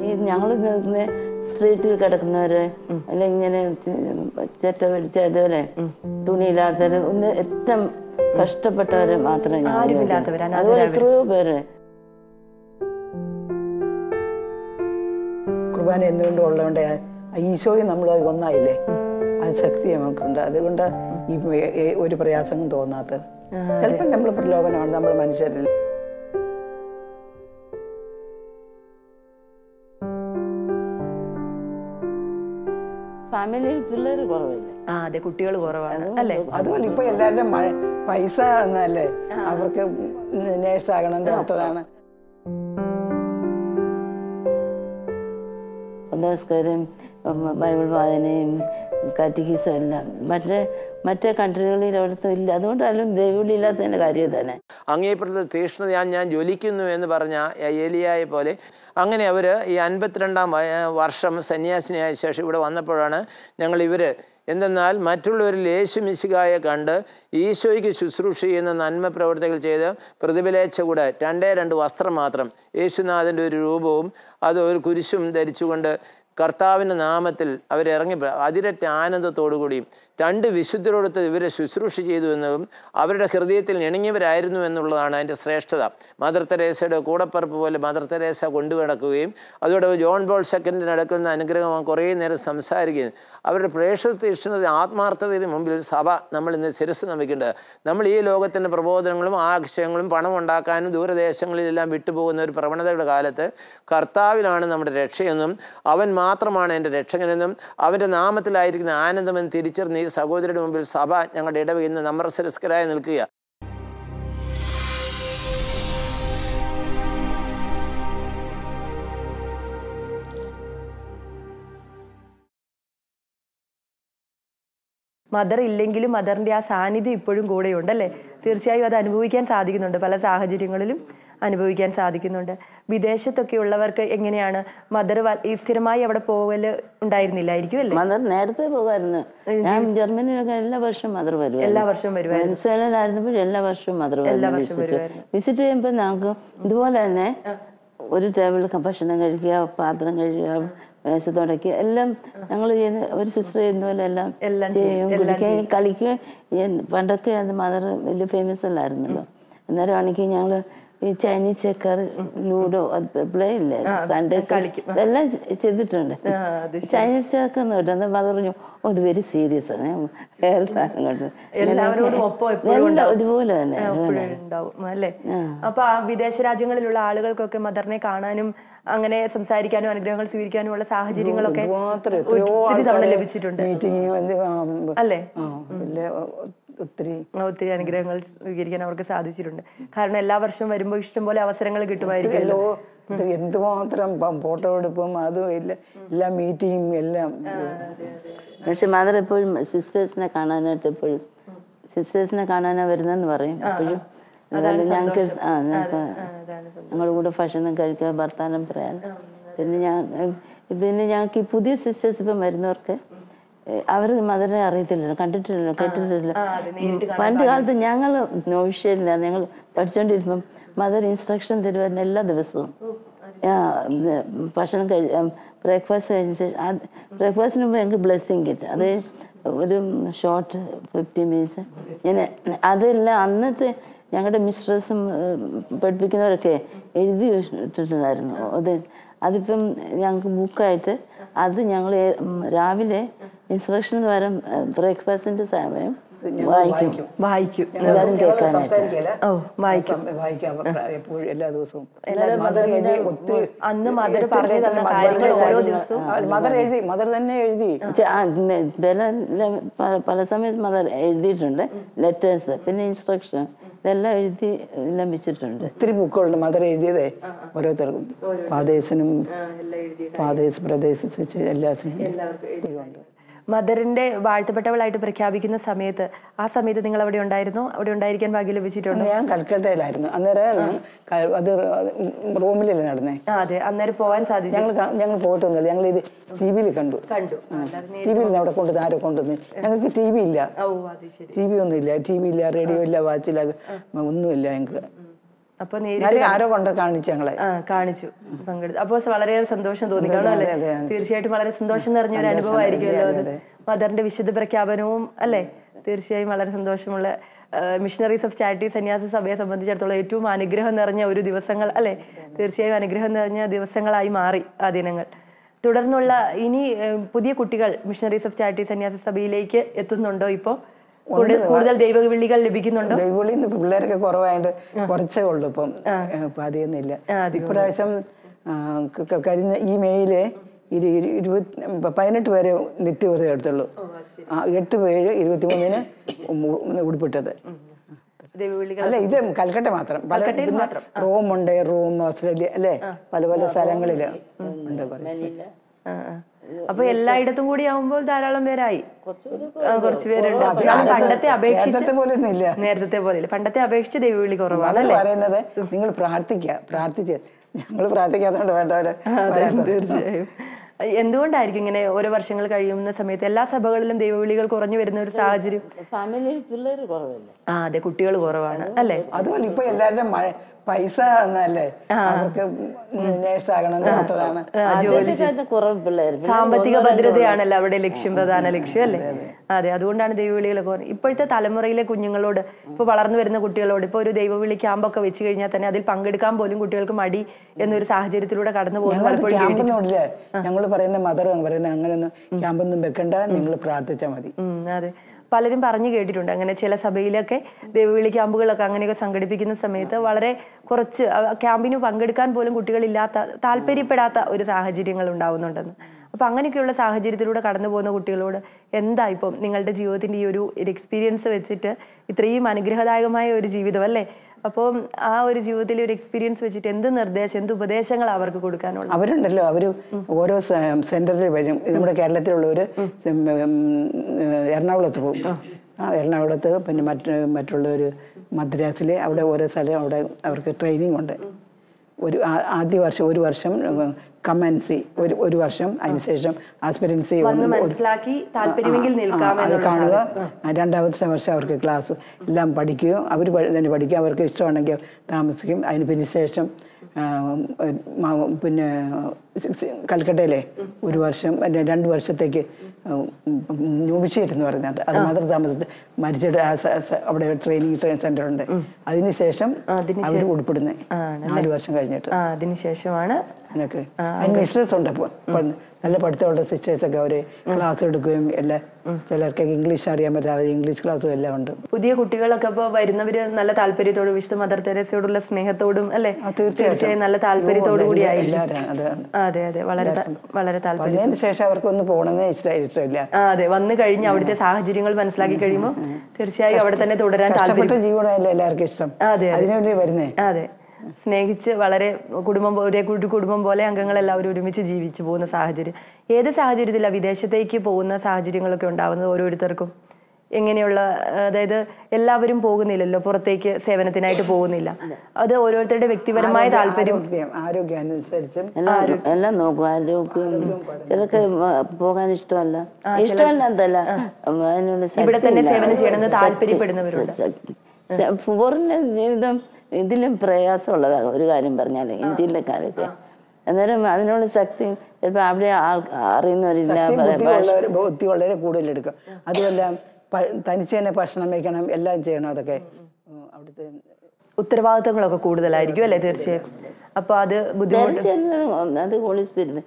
ഈ ഞങ്ങൾ നിൽക്കുന്ന സ്ട്രീറ്റിൽ കിടക്കുന്നവര് അല്ലെങ്കിൽ ഇങ്ങനെ ചെ- ചെറ്റ പിടിച്ച ഇതുപോലെ തുണിയില്ലാത്തവര് ഒന്ന് ഏറ്റവും കഷ്ടപ്പെട്ടവരെ മാത്രമേ ഞാൻ ആരുമില്ലാത്തവര്, നോക്കൂ. അതുപോലെ എത്രയോ പേര് കുർബാന എന്തുകൊണ്ടും ഉള്ളതുകൊണ്ട് ഈശോയും നമ്മൾ ഒന്നായില്ലേ അത് ശക്തി നമുക്കുണ്ട് അതുകൊണ്ട് ഈ ഏ- ഏ- ഒരു പ്രയാസവും തോന്നാത്തത് ചിലപ്പോൾ നമ്മൾ പ്രലോഭനമാണ് നമ്മൾ മനുഷ്യരിൽ ഫാമിലിയിൽ പിള്ളേർ കുറവില്ല ആ അതെ കുട്ടികൾ കുറവാണ് അല്ലേ അതുപോലെ ഇപ്പൊ എല്ലാവരുടെയും മഴ പൈസ എന്നല്ലേ അവർക്ക് നേഴ്സാകണം ഡോക്ടറാണ് നമസ്കാരം ബൈബിൾ വായനയും കാറ്റിക്കീസും എല്ലാം മറ്റേ മറ്റേ കൺട്രികളിൽ അവിടുത്തെ ഇല്ല അതുകൊണ്ടാലും ദൈവവിളി ഇല്ലാത്തതിൻ്റെ കാര്യം തന്നെ അങ്ങേപ്പുറത്ത് തീഷ്ണത ഞാൻ ഞാൻ ജ്വലിക്കുന്നു എന്ന് പറഞ്ഞ ഏലിയായെ പോലെ അങ്ങനെ അവർ ഈ അൻപത്തിരണ്ടാം വയ- വർഷം സന്യാസിനിയായ ശേഷം ഇവിടെ വന്നപ്പോഴാണ് ഞങ്ങൾ ഇവർ എന്തെന്നാൽ മറ്റുള്ളവരിൽ യേശു മിശികായെ കണ്ട് ഈശോയ്ക്ക് ശുശ്രൂഷ ചെയ്യുന്ന നന്മ പ്രവർത്തികൾ ചെയ്ത് പ്രതിഫലേച്ച കൂടെ രണ്ടേ രണ്ട് വസ്ത്രം മാത്രം യേശുനാഥൻ്റെ ഒരു രൂപവും അത് ഒരു കുരിശും ധരിച്ചുകൊണ്ട് കർത്താവിൻ്റെ നാമത്തിൽ അവരിറങ്ങി അതിരറ്റ ആനന്ദത്തോടുകൂടി രണ്ട് വിശുദ്ധരോടത്ത് ഇവരെ ശുശ്രൂഷ ചെയ്തു എന്നതും അവരുടെ ഹൃദയത്തിൽ ഇണങ്ങിയവരായിരുന്നു എന്നുള്ളതാണ് അതിൻ്റെ ശ്രേഷ്ഠത മദർ തെരേസയുടെ കൂടപ്പറപ്പ് പോലെ മദർ തെരേസ കൊണ്ടുകിടക്കുകയും അതോടെ ജോൺ ബോൾ സെക്കൻഡിന് നടക്കുന്ന അനുഗ്രഹം കുറേ നേരം സംസാരിക്കുകയും അവരുടെ പ്രേക്ഷക തീഷ്ണത ആത്മാർത്ഥതയുടെ മുമ്പിൽ സഭ നമ്മൾ ഇന്ന് ശിരസ് നമിക്കേണ്ടത് നമ്മൾ ഈ ലോകത്തിൻ്റെ പ്രബോധനങ്ങളും ആശയങ്ങളും പണം ഉണ്ടാക്കാനും ദൂരദേശങ്ങളിലെല്ലാം വിട്ടുപോകുന്ന ഒരു പ്രവണതയുടെ കാലത്ത് കർത്താവിലാണ് നമ്മുടെ രക്ഷയെന്നും അവൻ മാത്രമാണ് എൻ്റെ രക്ഷകനെന്നും അവൻ്റെ നാമത്തിലായിരിക്കുന്ന ആനന്ദമെന്ന് തിരിച്ചറിഞ്ഞ് ഈ സഹോദരിയുടെ മുമ്പിൽ സഭ ഞങ്ങളുടെ ഇടവകയിൽ നിന്ന് നമ്രസരസ്കരായി നിൽക്കുക മദർ ഇല്ലെങ്കിലും മദറിന്റെ ആ സാന്നിധ്യം ഇപ്പോഴും കൂടെയുണ്ട് അല്ലേ തീർച്ചയായും അത് അനുഭവിക്കാൻ സാധിക്കുന്നുണ്ട് പല സാഹചര്യങ്ങളിലും അനുഭവിക്കാൻ സാധിക്കുന്നുണ്ട് വിദേശത്തൊക്കെ ഉള്ളവർക്ക് എങ്ങനെയാണ് മദർ ഈ സ്ഥിരമായി അവിടെ പോകല് ഉണ്ടായിരുന്നില്ലായിരിക്കും അല്ലേ മദർ നേരത്തെ പോകുമായിരുന്നു ഞാൻ ജർമ്മനിയിലൊക്കെ എല്ലാ വർഷവും മദർ വരും എല്ലാ വർഷവും വരുമായിരുന്നു വെനസ്വേലയിലായിരുന്നപ്പോൾ എല്ലാ വർഷവും മദർ എല്ലാ വർഷവും വരുമായിരുന്നു. വിസിറ്റ് ചെയ്യുമ്പോൾ ഞങ്ങൾക്ക് ഇതുപോലെ തന്നെ ഒരു ടേബിളിൽ ഭക്ഷണം കഴിക്കുക പാത്രം കഴുകുക മേശ തുടയ്ക്കുക എല്ലാം ഞങ്ങൾ ചെയ്യുന്ന ഒരു സിസ്റ്റർ ചെയ്യുന്ന പോലെ എല്ലാം എല്ലാം ചെയ്യും കുടിക്കുകയും കളിക്കുകയും പണ്ടൊക്കെ അത് മദർ വലിയ ഫേമസ് അല്ലായിരുന്നല്ലോ അന്നേരം ആണെങ്കിൽ ഞങ്ങൾ ഈ ചൈനീസ് ചെക്കർ ലൂഡോ പ്ലേ ഇല്ലേ സൺഡേ ഇതെല്ലാം ചെയ്തിട്ടുണ്ട് ആ, അത് ചൈനീസ് ചെക്കർ എന്ന് കേട്ടോ എന്നാൽ മദർ പറഞ്ഞു ഓ ഇത് വെരി സീരിയസ് ആണ് ഞാൻ വേറെ സാധനം കൊണ്ട് എല്ലാവരോടും ഒപ്പം എപ്പോഴും ഉണ്ടാവും. ഇതുപോലെ തന്നെ എപ്പോഴും ഉണ്ടാവും അല്ലേ അപ്പൊ ആ വിദേശ രാജ്യങ്ങളിലുള്ള ആളുകൾക്കൊക്കെ മദറിനെ കാണാനും അങ്ങനെ സംസാരിക്കാനും അനുഗ്രഹങ്ങൾ സ്വീകരിക്കാനും ഉള്ള സാഹചര്യങ്ങളൊക്കെ മാത്രം എത്രയോ ഒത്തിരി തവണ ആൾക്കാരെ ലഭിച്ചിട്ടുണ്ട് മീറ്റിംഗ് എന്ത് ആ, അല്ലേ ആ, വലിയ ഒത്തിരി ആ, ഒത്തിരി അനുഗ്രഹങ്ങൾ സ്വീകരിക്കാൻ അവർക്ക് സാധിച്ചിട്ടുണ്ട് കാരണം എല്ലാ വർഷവും വരുമ്പോൾ ഇഷ്ടംപോലെ അവസരങ്ങൾ കിട്ടുമായിരിക്കും എല്ലോ ഇത് എന്തുമാത്രം ഫോട്ടോ എടുപ്പും അതും എല്ലാം എല്ലാ മീറ്റിങ്ങും എല്ലാം പക്ഷെ മദർ എപ്പോഴും സിസ്റ്റേഴ്സിനെ കാണാനായിട്ട് എപ്പോഴും സിസ്റ്റേഴ്സിനെ കാണാനാ വരുന്നെന്ന് പറയും എപ്പോഴും അതുപോലെ ഞങ്ങൾക്ക് ആ ഞങ്ങൾക്ക് ഞങ്ങളുടെ കൂടെ ഭക്ഷണം കഴിക്കുക വർത്താനം പറയാൻ പിന്നെ ഞാൻ പിന്നെ ഞങ്ങൾക്ക് ഈ പുതിയ സിസ്റ്റേഴ്സ് ഇപ്പം വരുന്നവർക്ക് അവർ മദറിനെ അറിയത്തില്ലല്ലോ കണ്ടിട്ടില്ലല്ലോ കേട്ടിട്ടില്ലല്ലോ പണ്ട് കാലത്ത് ഞങ്ങൾ നോവിഷ്യല്ല ഞങ്ങൾ പഠിച്ചുകൊണ്ടിരുമ്പം മദർ ഇൻസ്ട്രക്ഷൻ തരുമായിരുന്നു എല്ലാ ദിവസവും ആ, ഇത് ഭക്ഷണം കഴി ബ്രേക്ക്ഫാസ്റ്റ് കഴിഞ്ഞ ശേഷം ബ്രേക്ക്ഫാസ്റ്റിന് മുമ്പ് ഞങ്ങൾക്ക് ബ്ലെസ്സിങ് കിട്ടും അത് ഒരു ഷോർട്ട് ഫിഫ്റ്റി മിനിറ്റ്സ് ഇങ്ങനെ അതെല്ലാം അന്നത്തെ ഞങ്ങളുടെ മിസ്ട്രസും പഠിപ്പിക്കുന്നവരൊക്കെ എഴുതി ഇട്ടിട്ടുണ്ടായിരുന്നു അത് അതിപ്പം ഞങ്ങൾക്ക് ബുക്കായിട്ട് അത് ഞങ്ങൾ രാവിലെ ഇൻസ്ട്രക്ഷന് പകരം ബ്രേക്ക്ഫാസ്റ്റിൻ്റെ സമയം വായിക്കും വായിക്കും എല്ലാവരും കേൾക്കാനായിട്ട് സംസാരിക്കല ഓ വായിക്കും വായിക്കാം എപ്പോഴും എല്ലാ ദിവസവും മദർ എഴുതി ഒത്തിരി അന്ന് മദർ പറഞ്ഞു തന്ന കാര്യങ്ങൾ ഓരോ ദിവസവും മദർ എഴുതി മദർ തന്നെ എഴുതി ചെ- ആ, മെ- പല പ- പല സമയത്ത് മദർ എഴുതിയിട്ടുണ്ട് ലെറ്റേഴ്സ് പിന്നെ ഇൻസ്ട്രക്ഷൻ ഇതെല്ലാം എഴുതി എല്ലാം വെച്ചിട്ടുണ്ട് ഒത്തിരി ബുക്കുകളുണ്ട് മദർ എഴുതിയതേ ഓരോരുത്തർക്കും പാദേശനും പാദേശ് പ്രദേശിച്ച് എല്ലാ ഉണ്ട് മദറിന്റെ വാഴ്ത്തപ്പെട്ടവളായിട്ട് പ്രഖ്യാപിക്കുന്ന സമയത്ത് ആ സമയത്ത് നിങ്ങൾ അവിടെ ഉണ്ടായിരുന്നോ അവിടെ ഉണ്ടായിരിക്കാൻ ഭാഗ്യം ലഭിച്ചിട്ടുണ്ടോ ഞാൻ കൽക്കട്ടയിലായിരുന്നു അന്നേരം ഞാൻ ക- അത് റൂമിലല്ലേ നടന്നേ ആ അതെ അന്നേരം പോകാൻ സാധിച്ചു ഞങ്ങൾ ക- ഞങ്ങൾ പോയിട്ടൊന്നുമില്ല ഞങ്ങൾ ഇത് ടി വിയിൽ കണ്ടു കണ്ടു ആ, അല്ലാതെ നേ- ടി വിയിൽ അവിടെ കൊണ്ടുവന്ന് ആരോ കൊണ്ടുവന്ന് ഞങ്ങൾക്ക് ടി വി ഇല്ല ഓ അത് ശരി ടി വി ഒന്നുമില്ല ടി വി ഇല്ല റേഡിയോ ഇല്ല വാച്ചില്ല ഒന്നുമില്ല ഞങ്ങൾക്ക് അപ്പൊ നേരിട്ട് എന്നാലും ആരോ കൊണ്ട് കാണിച്ചു ഞങ്ങളെ ആ കാണിച്ചു പങ്കെടുത്തു അപ്പോൾ വളരെയേറെ സന്തോഷം തോന്നി കാണും അല്ലേ അതെ, അതെ. തീർച്ചയായിട്ടും വളരെ സന്തോഷം നിറഞ്ഞ ഒരു അനുഭവമായിരിക്കുമല്ലോ അത് മദറിന്റെ വിശുദ്ധ പ്രഖ്യാപനവും അല്ലേ തീർച്ചയായും വളരെ സന്തോഷമുള്ള മിഷണറീസ് ഓഫ് ചാരിറ്റി സന്യാസ സഭയെ സംബന്ധിച്ചിടത്തോളം ഏറ്റവും അനുഗ്രഹം നിറഞ്ഞ ഒരു ദിവസങ്ങൾ അല്ലേ തീർച്ചയായും അനുഗ്രഹം നിറഞ്ഞ ദിവസങ്ങളായി മാറി ആ ദിനങ്ങൾ തുടർന്നുള്ള ഇനി ഏഹ്, പുതിയ കുട്ടികൾ മിഷണറീസ് ഓഫ് ചാരിറ്റി സന്യാസ സഭയിലേക്ക് എത്തുന്നുണ്ടോ ഇപ്പോൾ കൂടുതൽ കൂടുതൽ ദൈവവിളികൾ ലഭിക്കുന്നുണ്ടോ ദൈവവിളി ഇന്ന് പിള്ളേരൊക്കെ കുറവായിട്ട് കുറച്ചേ ഉള്ളൂ ഇപ്പം ഇപ്പം അധികമൊന്നുമില്ല ഇപ്രാവശ്യം ആ, ക- ക- കഴിഞ്ഞ ഈ മെയ്യില് ഇരു ഇരു- ഇരുപത്തി പതിനെട്ട് പേരെ നിത്യവൃതം എടുത്തുള്ളൂ ആ എട്ട് പേര് ഇരുപത്തിമൂന്നിന് ഉം- ഉടുപ്പിട്ടത് ദൈവവിളികൾ അല്ല ഇത് കൽക്കട്ട മാത്രം പല പിന്നെ റോമുണ്ട് റോം ഓസ്ട്രേലിയ അല്ലേ പല പല സ്ഥലങ്ങളിൽ ഉണ്ട് കുറച്ച് ആ, ആ. അപ്പൊ എല്ലായിടത്തും കൂടി ആവുമ്പോൾ ധാരാളം പേരായി ആ, കുറച്ച് പേരുണ്ട് എന്നാലും പണ്ടത്തെ അപേക്ഷിച്ച് നേരത്തെ പോലെ ഒന്നും ഇല്ല നേരത്തെ പോലെ ഇല്ല പണ്ടത്തെ അപേക്ഷിച്ച് ദൈവവിളി കുറവാണ് അവർ പറയുന്നത് നിങ്ങൾ പ്രാർത്ഥിക്കുക പ്രാർത്ഥിച്ച് ഞങ്ങൾ പ്രാർത്ഥിക്കാത്തതുകൊണ്ട് വേണ്ടവരെ അതെ തീർച്ചയായും എന്തുകൊണ്ടായിരിക്കും ഇങ്ങനെ ഓരോ വർഷങ്ങൾ കഴിയുന്ന സമയത്ത് എല്ലാ സഭകളിലും ദൈവവിളികൾ കുറഞ്ഞു വരുന്ന ഒരു സാഹചര്യം ഫാമിലിയിൽ പിള്ളേർ കുറവില്ല ആ അതെ കുട്ടികൾ കുറവാണ് അല്ലേ അതുപോലെ ഇപ്പൊ എല്ലാവരുടെ മഴ പൈസ എന്നല്ലേ അവർക്ക് നേഴ്സ് ആകണം ഡോക്ടറാണ് ആദ്യത്തെ കുറവ് പിള്ളേർ സാമ്പത്തിക ഭദ്രതയാണല്ലോ അവിടെ ലക്ഷ്യം പ്രധാന ലക്ഷ്യം അല്ലേ അതെ അതുകൊണ്ടാണ് ദൈവവിളികളൊക്കെ കുറഞ്ഞത്. ഇപ്പോഴത്തെ തലമുറയിലെ കുഞ്ഞുങ്ങളോട് ഇപ്പോൾ വളർന്നു വരുന്ന കുട്ടികളോട് ഇപ്പോൾ ഒരു ദൈവവിളി ക്യാമ്പൊക്കെ വെച്ച് കഴിഞ്ഞാൽ തന്നെ അതിൽ പങ്കെടുക്കാൻ പോലും കുട്ടികൾക്ക് മടി എന്നൊരു സാഹചര്യത്തിലൂടെ കടന്നു പോകുന്നു ഞങ്ങൾ പലപ്പോഴും ക്യാമ്പൊന്നും ഇല്ല ഞങ്ങൾ പറയുന്ന മദർ പറയുന്നത് അങ്ങനെയൊന്നും ക്യാമ്പൊന്നും വെക്കണ്ട നിങ്ങൾ പ്രാർത്ഥിച്ചാൽ മതി ഉം, അതെ പലരും പറഞ്ഞു കേട്ടിട്ടുണ്ട് അങ്ങനെ ചില സഭയിലൊക്കെ ദൈവവിളി ക്യാമ്പുകളൊക്കെ അങ്ങനെയൊക്കെ സംഘടിപ്പിക്കുന്ന സമയത്ത് വളരെ കുറച്ച് അവ- ക്യാമ്പിന് പങ്കെടുക്കാൻ പോലും കുട്ടികളില്ലാത്ത താല്പര്യപ്പെടാത്ത ഒരു സാഹചര്യങ്ങൾ ഉണ്ടാവുന്നുണ്ടെന്ന് അപ്പം അങ്ങനെയൊക്കെയുള്ള സാഹചര്യത്തിലൂടെ കടന്നു പോകുന്ന കുട്ടികളോട് എന്താ ഇപ്പം നിങ്ങളുടെ ജീവിതത്തിൻ്റെ ഈ ഒരു എക്സ്പീരിയൻസ് വെച്ചിട്ട് ഇത്രയും അനുഗ്രഹദായകമായ ഒരു ജീവിതം അല്ലേ അപ്പം ആ ഒരു ജീവിതത്തിലെ ഒരു എക്സ്പീരിയൻസ് വെച്ചിട്ട് എന്ത് നിർദ്ദേശം എന്ത് ഉപദേശങ്ങൾ അവർക്ക് കൊടുക്കാനുള്ളത് അവരുണ്ടല്ലോ അവർ ഓരോ സെന്ററിൽ വരും നമ്മുടെ കേരളത്തിലുള്ളവർ എറണാകുളത്ത് പോകും ആ എറണാകുളത്ത് പിന്നെ മറ്റ് മറ്റുള്ളവർ മദ്രാസിൽ അവിടെ ഓരോ സ്ഥലം അവിടെ അവർക്ക് ട്രെയിനിങ് ഉണ്ട് ഒരു ആ- ആദ്യ വർഷം ഒരു വർഷം കമൻസി ഒരു ഒരു വർഷം അതിനുശേഷം ആസ്പിരൻസി വന്ന് മനസ്സിലാക്കി താല്പര്യമെങ്കിൽ നിൽക്കാം അത് കാണുക ആ, രണ്ടാമത്തെ വർഷം അവർക്ക് ക്ലാസ് എല്ലാം പഠിക്കുകയും അവർ തന്നെ പഠിക്കുക അവർക്ക് ഇഷ്ടമാണെങ്കിൽ താമസിക്കും അതിന് പിന്നെ ശേഷം ആ, മ- പിന്നെ സി- സി- കൽക്കട്ടയിലെ ഒരു വർഷം അല്ല, രണ്ട് വർഷത്തേക്ക് ന്യൂബിഷേറ്റ് എന്ന് പറയുന്നുണ്ട് അത് മാത്രം താമസിച്ച് മരിച്ചിട്ട് ആ സ- സ- അവിടെ ട്രെയിനിങ് സെന്റർ ഉണ്ട് അതിനുശേഷം അവർ ഉൾപ്പെടുന്നത് നാല് വർഷം കഴിഞ്ഞിട്ട് ആ അതിനുശേഷമാണ് അതിനൊക്കെ അതിന് മിസ്റ്റേഴ്സ് ഉണ്ട് ഇപ്പൊ. ഇപ്പൊ നല്ല പഠിത്തമുള്ള സിസ്റ്റേഴ്സ് ഒക്കെ അവര് ക്ലാസ് എടുക്കുകയും എല്ലാം ചിലർക്കൊക്കെ ഇംഗ്ലീഷ് അറിയാൻ പറ്റാതെ അവർ ഇംഗ്ലീഷ് ക്ലാസ്സും എല്ലാം ഉണ്ട് പുതിയ കുട്ടികളൊക്കെ ഇപ്പോൾ വരുന്നവര് നല്ല താല്പര്യത്തോടും വിശുദ്ധ മദർ തെരേസയോടുള്ള സ്നേഹത്തോടും അല്ലേ തീർച്ചയായും നല്ല താല്പര്യത്തോടു കൂടി ആയിരിക്കും എല്ലാവരും അത് അതെ അതെ വളരെ ത- വളരെ താല്പര്യം വന്നതിന് ശേഷം അവർക്കൊന്ന് പോകണമെന്ന് ഇഷ്ട ഇഷ്ടമില്ല ആ അതെ വന്നു കഴിഞ്ഞ് അവിടുത്തെ സാഹചര്യങ്ങൾ മനസ്സിലാക്കി കഴിയുമ്പോൾ തീർച്ചയായും അവിടെ തന്നെ തുടരാൻ താല്പര്യം കഷ്ടപ്പെട്ട ജീവിതമല്ലേ എല്ലാവർക്കും ഇഷ്ടം അതെ, അതെ. അതിനുവേണ്ടി വരുന്നേ അതെ സ്നേഹിച്ച് വളരെ കുടുംബം പോ- ഒരേ കൂട്ടു കുടുംബം പോലെ അംഗങ്ങൾ എല്ലാവരും ഒരുമിച്ച് ജീവിച്ചു പോകുന്ന സാഹചര്യം ഏത് സാഹചര്യത്തിലാണ് വിദേശത്തേക്ക് പോകുന്ന സാഹചര്യങ്ങളൊക്കെ ഉണ്ടാവുന്നത് ഓരോരുത്തർക്കും എങ്ങനെയുള്ള അതായത് എല്ലാവരും പോകുന്നില്ലല്ലോ പുറത്തേക്ക് സേവനത്തിനായിട്ട് പോകുന്നില്ല അത് ഓരോരുത്തരുടെ വ്യക്തിപരമായ താല്പര്യം ആരോഗ്യം ആരോഗ്യം അനുസരിച്ചും എല്ലാം എല്ലാം നോക്കും ആരോഗ്യം ചിലർക്ക് മ- പോകാൻ ഇഷ്ടമല്ല ഇഷ്ടമല്ല എന്തല്ല അതിനുള്ള ഇവിടെ തന്നെ ശക്തിയില്ല. സേവനം ചെയ്യണമെന്ന് ശക്തി- താല്പര്യപ്പെടുന്നവരുണ്ട്. ശക്തി. ശ- ഫോറിന്റെ ജീവിതം ഇതിലും പ്രയാസമുള്ളതാണ് ഒരു കാര്യം പറഞ്ഞാൽ ഇന്ത്യയിലെ കാലത്ത് അന്നേരം അതിനുള്ള ശക്തി ചിലപ്പോൾ അവിടെ ആൾ അറിയുന്നവരില്ല ശക്തിയും പറയാ- ബുദ്ധിയുള്ളവർ ബുദ്ധിയുള്ളവരെ കൂടുതൽ എടുക്കും അതുമല്ല പ- തനിച്ച് തന്നെ ഭക്ഷണം വയ്ക്കണം എല്ലാം ചെയ്യണം അതൊക്കെ ഉം, അവിടുത്തെ ഉത്തരവാദിത്തങ്ങളൊക്കെ കൂടുതലായിരിക്കും അല്ലേ തീർച്ചയായും അപ്പൊ അത് ബുദ്ധിമുട്ട് ധരിച്ചിരുന്നത് അത് ഹോളി സ്പിരിറ്റ്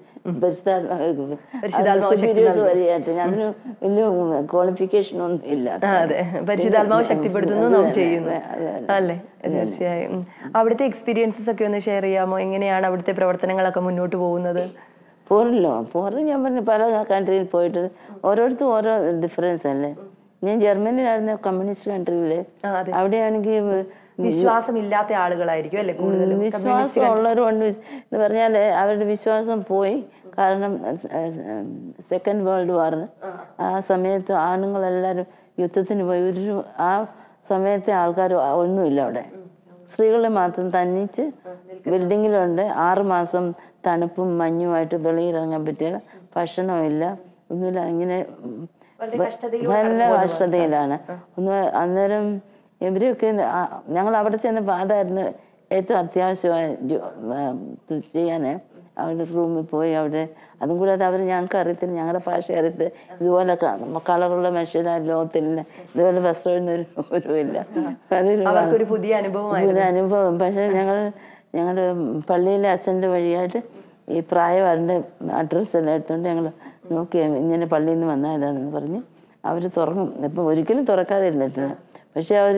പരിശുദ്ധാത്മാവ് ശക്തി സുപ്പീരിയേഴ്സ് വരെയായിട്ട് അതിന് വലിയ ക്വാളിഫിക്കേഷൻ ഒന്നും ഇല്ല ആ, അതെ പരിശുദ്ധാത്മാവ് ശക്തിപ്പെടുത്തുന്നു നാം ചെയ്യുന്നു അല്ലേ തീർച്ചയായും ഉം. അവിടുത്തെ എക്സ്പീരിയൻസസ് ഒക്കെ ഒന്ന് ഷെയർ ചെയ്യാമോ എങ്ങനെയാണ് അവിടുത്തെ പ്രവർത്തനങ്ങളൊക്കെ മുന്നോട്ട് പോകുന്നത് പോറില്ലോ പോറ് ഞാൻ പറഞ്ഞു പല കൺട്രിയിൽ പോയിട്ട് ഓരോരുത്തരും ഓരോ ഡിഫറൻസ് അല്ലേ ഞാൻ ജർമ്മനിയിലായിരുന്ന കമ്മ്യൂണിസ്റ്റ് കൺട്രിയില് അവിടെയാണെങ്കിൽ വിശ്വാസമില്ലാത്ത ആളുകളായിരിക്കും അല്ലേ കൂടുതലും വിശ്വാസം ഉള്ളവരുണ്ട് എന്ന് പറഞ്ഞാൽ അവരുടെ വിശ്വാസം പോയി കാരണം സെക്കൻഡ് വേൾഡ് വാറിന് ആ സമയത്ത് ആണുങ്ങളെല്ലാവരും യുദ്ധത്തിന് പോയി ഒരു ആ സമയത്തെ ആൾക്കാർ ഒന്നുമില്ല അവിടെ സ്ത്രീകളെ മാത്രം തന്നിച്ച് ബിൽഡിങ്ങിലുണ്ട് ആറ് മാസം തണുപ്പും മഞ്ഞുമായിട്ട് വെളിയിലിറങ്ങാൻ പറ്റിയ ഭക്ഷണമില്ല ഒന്നുമില്ല ഇങ്ങനെ ഉം, വളരെ കഷ്ടതയിലാണ് ഒന്ന് അന്നേരം ഇവരൊക്കെ ആ- ഞങ്ങൾ അവിടെ ചെന്നപ്പോൾ അതായിരുന്നു ഏറ്റവും അത്യാവശ്യമായ ജോ- ആ, ഇത് ചെയ്യാൻ അവരുടെ റൂമിൽ പോയി അവിടെ അതും കൂടാതെ അവർ ഞങ്ങൾക്ക് അറിയത്തില്ല ഞങ്ങളുടെ ഭാഷ അറിയത്തില്ല ഇതുപോലെ ക- കളറുള്ള മനുഷ്യരാ ലോകത്തില്ല ഇതുപോലെ വസ്ത്രം ഒരു ഒരു ഇല്ല അതൊരു അവർക്കൊരു പുതിയ അനുഭവമായിരുന്നു ഒരു അനുഭവം പക്ഷേ ഞങ്ങൾ ഞങ്ങളുടെ പള്ളിയിലെ അച്ഛൻ്റെ വഴിയായിട്ട് ഈ പ്രായവാരുടെ അഡ്രസ്സ് എല്ലാം എടുത്തുകൊണ്ട് ഞങ്ങൾ നോക്കി ഇങ്ങനെ പള്ളിയിൽ നിന്ന് വന്നാലാന്ന് പറഞ്ഞ് അവർ തുറങ്ങും ഇപ്പം ഒരിക്കലും തുറക്കാതെ ഇരുന്നിട്ടില്ല പക്ഷെ അവർ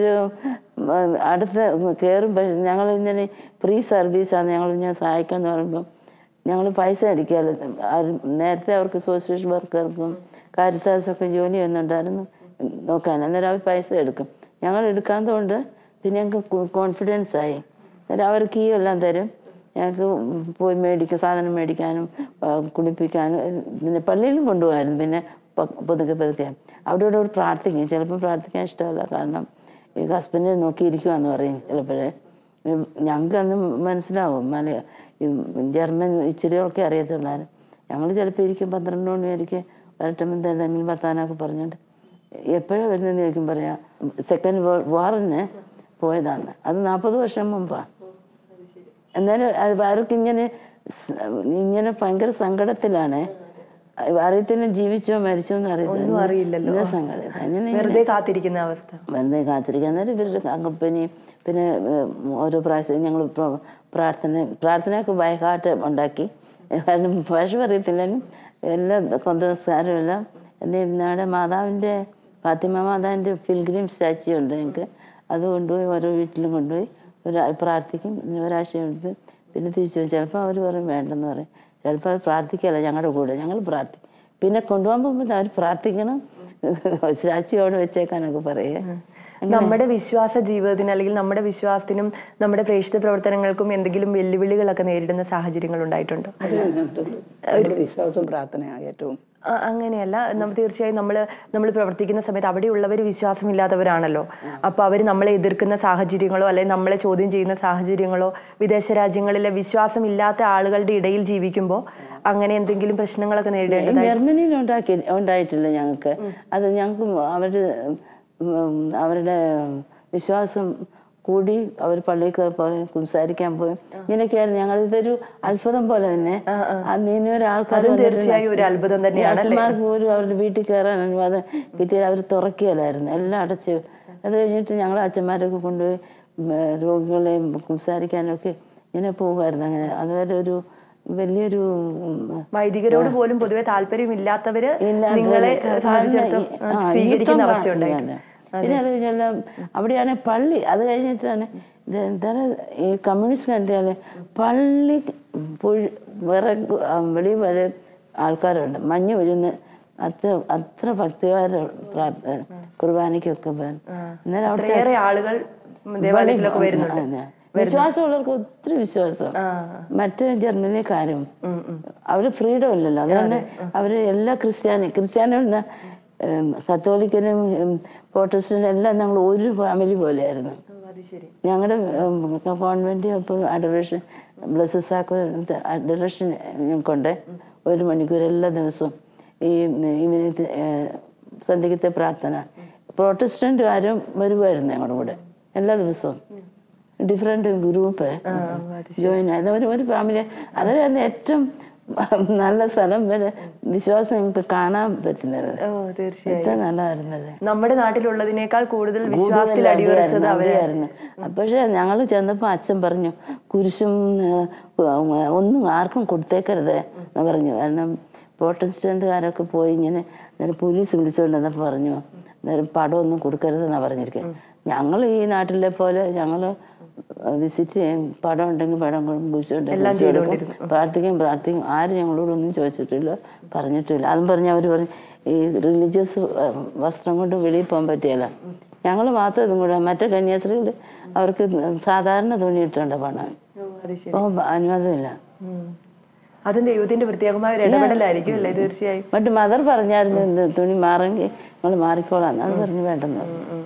അടുത്ത് കയറും പക്ഷെ ഞങ്ങൾ ഇങ്ങനെ ഫ്രീ സർവീസാണ് ഞങ്ങൾ ഞാൻ സഹായിക്കാമെന്ന് പറയുമ്പോൾ ഞങ്ങൾ പൈസ അടിക്കാതെ ആരും നേരത്തെ അവർക്ക് സോഷ്യൽ വർക്കർക്കും കാരിത്താസൊക്കെ ജോലി ഒന്നുണ്ടായിരുന്നു നോക്കാൻ അന്നേരം അവർ പൈസ എടുക്കും ഞങ്ങൾ എടുക്കാത്തതുകൊണ്ട് പിന്നെ ഞങ്ങൾക്ക് കോൺഫിഡൻസ് ആയി അന്നേരം അവർ കീ എല്ലാം തരും ഞങ്ങൾക്ക് പോയി മേടിക്കും സാധനം മേടിക്കാനും ആ, കുളിപ്പിക്കാനും പിന്നെ പള്ളിയിലും കൊണ്ടുപോകാനും പിന്നെ പ- പതുക്കെ പതുക്കെ അവിടെ ഇവിടെ പ്രാർത്ഥിക്കും ചിലപ്പോൾ പ്രാർത്ഥിക്കാൻ ഇഷ്ടമല്ല കാരണം ഈ ഹസ്ബൻഡിനെ നോക്കിയിരിക്കുവാന്ന് പറയും ചിലപ്പോഴേ ഞങ്ങൾക്ക് അന്ന് മനസ്സിലാവും മല ഈ ജർമ്മൻ ഇച്ചിരിയൊക്കെ അറിയത്തുള്ളായിരുന്നു ഞങ്ങൾ ചിലപ്പോൾ ഇരിക്കും പന്ത്രണ്ട് മണി വരെയ്ക്ക് വരട്ടുമ്പോൾ എന്തെങ്കിലും വർത്താനമൊക്കെ പറഞ്ഞുകൊണ്ട് എപ്പോഴാണ് വരുന്നതെന്ന് ചോദിക്കും പറയാം സെക്കൻഡ് വാറിന് പോയതാണ് അത് നാൽപ്പത് വർഷം മുമ്പാണ് എന്നാലും അത് അവർക്ക് ഇങ്ങനെ സ- ഇങ്ങനെ ഭയങ്കര സങ്കടത്തിലാണ് അറിയത്തില്ല ജീവിച്ചോ മരിച്ചോ എന്ന് ഒന്നും അറിയില്ലല്ലോ. ഇങ്ങനെ സങ്കടം അങ്ങനെ വെറുതെ കാത്തിരിക്കുന്ന അവസ്ഥ വെറുതെ കാത്തിരിക്കുക അന്നേരം ഇവരുടെ കമ്പനിയും പിന്നെ ഏഹ്, ഓരോ പ്രാവശ്യം ഞങ്ങൾ പ്രാർത്ഥന പ്രാർത്ഥനയൊക്കെ ബൈഹാർട്ട് ഉണ്ടാക്കി കാരണം ഭാഷ പറയത്തില്ലെങ്കിലും എല്ലാ കൊന്തസ്കാരവും എല്ലാം എൻ്റെ ഞങ്ങളുടെ മാതാവിൻ്റെ ഫാത്തിമ മാതാവിൻ്റെ ഫിൽഗ്രീം സ്റ്റാച്യു ഉണ്ട് ഞങ്ങൾക്ക് അത് കൊണ്ടുപോയി ഓരോ വീട്ടിലും കൊണ്ടുപോയി ഒരു പ്രാർത്ഥിക്കും പിന്നെ ഒരാഴ്ച എടുത്ത് പിന്നെ തിരിച്ചു വരും ചിലപ്പോൾ അവർ പറയും വേണ്ടെന്ന് പറയും ചിലപ്പോൾ അവർ പ്രാർത്ഥിക്കല്ല ഞങ്ങളുടെ കൂടെ ഞങ്ങൾ പ്രാർത്ഥിക്കും പിന്നെ കൊണ്ടുപോകാൻ പോകുമ്പോൾ അവർ പ്രാർത്ഥിക്കണം സ്റ്റാച്യു അവിടെ വെച്ചേക്കാനൊക്കെ പറയുക നമ്മുടെ വിശ്വാസ ജീവിതത്തിന് അല്ലെങ്കിൽ നമ്മുടെ വിശ്വാസത്തിനും നമ്മുടെ പ്രേക്ഷിത പ്രവർത്തനങ്ങൾക്കും എന്തെങ്കിലും വെല്ലുവിളികളൊക്കെ നേരിടുന്ന സാഹചര്യങ്ങൾ ഉണ്ടായിട്ടുണ്ടോ നമ്മുടെ വിശ്വാസവും പ്രാർത്ഥനയാണ് ഏറ്റവും ആ, അങ്ങനെയല്ല നമ്മൾ തീർച്ചയായും നമ്മൾ നമ്മൾ പ്രവർത്തിക്കുന്ന സമയത്ത് അവിടെയുള്ളവർ വിശ്വാസമില്ലാത്തവരാണല്ലോ അപ്പോൾ അവർ നമ്മളെ എതിർക്കുന്ന സാഹചര്യങ്ങളോ അല്ലെങ്കിൽ നമ്മളെ ചോദ്യം ചെയ്യുന്ന സാഹചര്യങ്ങളോ വിദേശ രാജ്യങ്ങളിലെ വിശ്വാസമില്ലാത്ത ആളുകളുടെ ഇടയിൽ ജീവിക്കുമ്പോൾ അങ്ങനെ എന്തെങ്കിലും പ്രശ്നങ്ങളൊക്കെ നേരിടേണ്ടതായി ജർമ്മനിയിൽ ഉണ്ടാക്കി ഉണ്ടായിട്ടില്ല ഞങ്ങൾക്ക് അത് ഞങ്ങൾക്ക് അവർ അവരുടെ വിശ്വാസം കൂടി അവർ പള്ളിയിൽ പോയി സംസാരിക്കാൻ പോയി ഇങ്ങനെയൊക്കെയായിരുന്നു ഞങ്ങൾ ഇതൊരു അത്ഭുതം പോലെ തന്നെ അന്ന് ഇനി ഒരാൾക്കാർ അതും തീർച്ചയായും ഒരു അത്ഭുതം തന്നെയാണ് അല്ലേ? അച്ഛന്മാർക്ക് പോലും അവരുടെ വീട്ടിൽ കയറാൻ അനുവാദം കിട്ടിയാൽ അവർ തുറക്കുകയില്ലായിരുന്നു എല്ലാം അടച്ച് അത് കഴിഞ്ഞിട്ട് ഞങ്ങൾ അച്ഛന്മാരൊക്കെ കൊണ്ടുപോയി ഉം, രോഗികളെ സംസാരിക്കാനൊക്കെ ഇങ്ങനെ പോകുമായിരുന്നു അങ്ങനെ അതുവരെ ഒരു വലിയൊരു ഉം, വൈദികരോട് പോലും പൊതുവെ താല്പര്യമില്ലാത്തവര് ഇല്ല, നിങ്ങളെ കാരണം സംബന്ധിച്ചിടത്തോളം ഈ- ആ, സ്വീകരിക്കുന്ന യുദ്ധം അവസ്ഥ ഉണ്ടായിട്ടുണ്ട് കാണുകയാണ്. പിന്നെ അത് കഴിഞ്ഞെല്ലാം അവിടെയാണ് പള്ളി അത് കഴിഞ്ഞിട്ടാണ് ഇത് എന്താണ് ഈ കമ്മ്യൂണിസ്റ്റ് കൺട്രിയാണ് പള്ളി പുഴ വേറെ വെളി വരെ ആൾക്കാരുണ്ട് മഞ്ഞ് വീഴുന്ന അത്ര അത്ര ഭക്തികാര പ്രാർത്ഥന കുർബാനയ്ക്കൊക്കെ പോകാൻ അന്നേരം അവിടുത്തെ അത്രയേറെ ആളുകൾ ദേവാലയത്തിലൊക്കെ വരുന്നുണ്ട് അതെ. വിശ്വാസമുള്ളവർക്ക് ഒത്തിരി വിശ്വാസം മറ്റ് ജർമ്മനിക്കാരും അവര് ഫ്രീഡം ഇല്ലല്ലോ അതുകൊണ്ട് അവര് എല്ലാ ക്രിസ്ത്യാനി ക്രിസ്ത്യാനി കത്തോലിക്കനും പ്രോട്ടസ്റ്റന്റും എല്ലാം ഞങ്ങൾ ഒരു ഫാമിലി പോലെയായിരുന്നു അത് ശരി ഞങ്ങളുടെ കോൺവെന്റ് ഇപ്പോൾ അഡറേഷൻ ബ്ലസ്സാക്കോ അഡറേഷൻ ഞങ്ങൾക്കുണ്ട് ഒരു മണിക്കൂർ എല്ലാ ദിവസവും ഈ ഇവന് സന്ധിക്കത്തെ പ്രാർത്ഥന പ്രോട്ടസ്റ്റന്റുകാരും വരുമായിരുന്നു ഞങ്ങളുടെ കൂടെ എല്ലാ ദിവസവും ഡിഫറെന്റ് ഗ്രൂപ്പ് ജോയിൻ ആയത് ഒരു ഒരു ഫാമിലി അതായിരുന്നു ഏറ്റവും നല്ല സ്ഥലം വരെ വിശ്വാസം ഞങ്ങൾക്ക് കാണാൻ പറ്റുന്നത് ഓ തീർച്ചയായും എത്ര നല്ലതായിരുന്നത് നമ്മുടെ നാട്ടിലുള്ളതിനേക്കാൾ കൂടുതൽ വിശ്വാസത്തിൽ അടിയുറച്ചത് അവര് അവരായിരുന്നു പക്ഷെ ഞങ്ങൾ ചെന്നപ്പോൾ അച്ഛൻ പറഞ്ഞു കുരിശും ഏഹ്, ഒന്നും ആർക്കും കൊടുത്തേക്കരുത് എന്ന് പറഞ്ഞു കാരണം പ്രോട്ടസ്റ്റന്റുകാരൊക്കെ പോയി ഇങ്ങനെ അന്നേരം പോലീസ് വിളിച്ചുകൊണ്ട് വന്നപ്പോൾ പറഞ്ഞു അന്നേരം പടമൊന്നും കൊടുക്കരുതെന്നാണ് പറഞ്ഞിരിക്കുന്നത് ഞങ്ങൾ ഈ നാട്ടിലെ പോലെ ഞങ്ങൾ വിസിറ്റ് ചെയ്യും പടം ഉണ്ടെങ്കിൽ പടം കൊടുക്കും കുരിശുണ്ടെങ്കിൽ പ്രാർത്ഥിക്കും പ്രാർത്ഥിക്കും ആരും ഞങ്ങളോടൊന്നും ചോദിച്ചിട്ടില്ല പറഞ്ഞിട്ടില്ല അതും പറഞ്ഞ് അവർ പറഞ്ഞു ഈ റിലീജിയസ് വസ്ത്രം കൊണ്ട് വെളിയിൽ പോകാൻ പറ്റിയല്ല ഞങ്ങൾ മാത്രം ഇതും കൂടെ മറ്റേ കന്യാസ്ത്രീകൾ അവർക്ക് സാധാരണ തുണി ഇട്ടുണ്ട് പണം ഓ, അത് ശരി അപ്പോൾ അനുവാദമില്ല ഉം. അതും ദൈവത്തിന്റെ പ്രത്യേകമായ ഒരു ഇടപെടലായിരിക്കും അല്ലേ തീർച്ചയായും ബട്ട് മദർ പറഞ്ഞായിരുന്നു എന്ത് തുണി മാറെങ്കിൽ നിങ്ങൾ മാറിക്കോളാം അത് പറഞ്ഞു വേണ്ടെന്ന് പറഞ്ഞു.